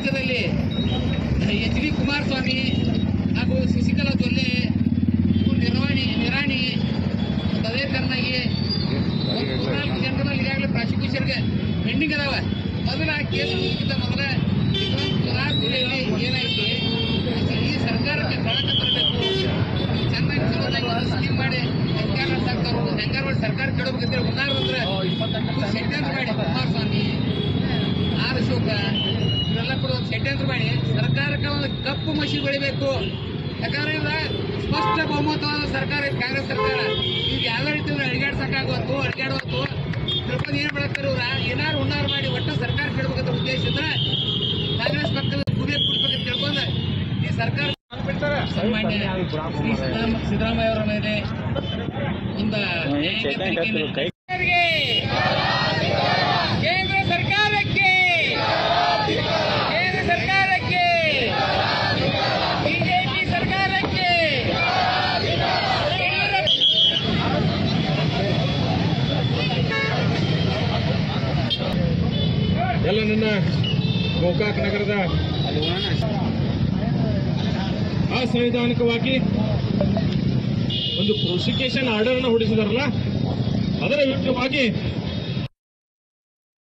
ರಾಜ್ಯದಲ್ಲಿ H D Kumaraswamy ಹಾಗೂ ಶಶಿಕಲಾ ಜೊಲ್ಲೆ ಇವ್ರು ನಿರ್ವಹಣೆ ನಿರಾಣಿ ಮತ್ತು ಅದೇ ತರನಾಗಿ ಒಂದು ಮೂರ್ನಾಲ್ಕು ಜನರಲ್ಲಿ ಈಗಾಗಲೇ ಪ್ರಾಸಿಕ್ಯೂಷನ್ಗೆ ಪೆಂಡಿಂಗ್ ಅದಾವ ಮೊದಲ ಆ ಕೇಸ್ ಮುಗಿದ ಮೊದಲ ಕೋಲಾರ ಜಿಲ್ಲೆಯಲ್ಲಿ ಏನೈತಿ ಈ ಸರ್ಕಾರಕ್ಕೆ ಕಳಕ ತರಬೇಕು ಚೆನ್ನಾಗಿ ಚಲೋದಾಗಿ ಸ್ಕೀಮ್ ಮಾಡಿ ಹೆಂಗಾರ ಸರ್ಕಾರ ಹೆಂಗಾರ ಮಾಡಿ ಸರ್ಕಾರ ಕೆಡಬೇಕಂತೇಳಿ ಉನ್ನಾರ ಬಂದ್ರೆ ಷಡ್ಯಂತ್ರ ಮಾಡಿ ಕುಮಾರಸ್ವಾಮಿ ಆರ್ ಅಶೋಕ ಇವರೆಲ್ಲ ಕೂಡ ಒಂದು ಷಡ್ಯಂತ್ರ ಮಾಡಿ ಸರ್ಕಾರಕ್ಕೆ ಒಂದು ಕಪ್ಪು ಮಸಿ ಬೆಳಿಬೇಕು ಯಾಕಂದ್ರೆ ಇವಾಗ ಸ್ಪಷ್ಟ ಬಹುಮತವಾದ ಸರ್ಕಾರ ಐತೆ ಕಾಂಗ್ರೆಸ್ ಸರ್ಕಾರ ಈಗ ಯಾವ ರೀತಿ ಅಡಿಗಾಡ್ಸಕ್ಕಾಗತ್ತು ಅಡಿಗಾಡವತ್ತು ತಿಳ್ಕೊಂಡು ಏನ್ ಬೆಳಗ್ತಾರೆ ಇವ್ರ ಏನಾರು ಉನ್ನಾರು ಮಾಡಿ ಒಟ್ಟು ಸರ್ಕಾರ ಕೆಡಬೇಕಂತ ಉದ್ದೇಶ ಇದ್ರೆ ಕಾಂಗ್ರೆಸ್ ಪಕ್ಷದ ಕುದಿಯಕ್ಕೆ ಬಿಡ್ಬೇಕಂತ ತಿಳ್ಕೊಂಡು ಈ ಸರ್ಕಾರ ಸನ್ಮಾನ್ಯ ಶ್ರೀ ಸಿದ್ದರಾಮ ಸಿದ್ದರಾಮಯ್ಯ ಅವರ ಮೇಲೆ ಒಂದು ನ್ಯಾಯಾಂಗ ತನಿಖೆಯನ್ನು ಸರ್ಕಾರಕ್ಕೆ, ಕೇಂದ್ರ ಸರ್ಕಾರಕ್ಕೆ ಕೇಂದ್ರ ಸರ್ಕಾರಕ್ಕೆ ಬಿಜೆಪಿ ಸರ್ಕಾರಕ್ಕೆ ಯಡಿಯೂರಪ್ಪ ಎಲ್ಲ ನನ್ನ ಗೋಕಾಕ್ ನಗರದ ಅಸಂವಿಧಾನಿಕವಾಗಿ ಒಂದು ಪ್ರಾಸಿಕ್ಯೂಷನ್ ಆರ್ಡರ್ ಅನ್ನು ಹೊರಡಿಸಿದಾರಲ್ಲ ಅದರ ವಿರುದ್ಧವಾಗಿ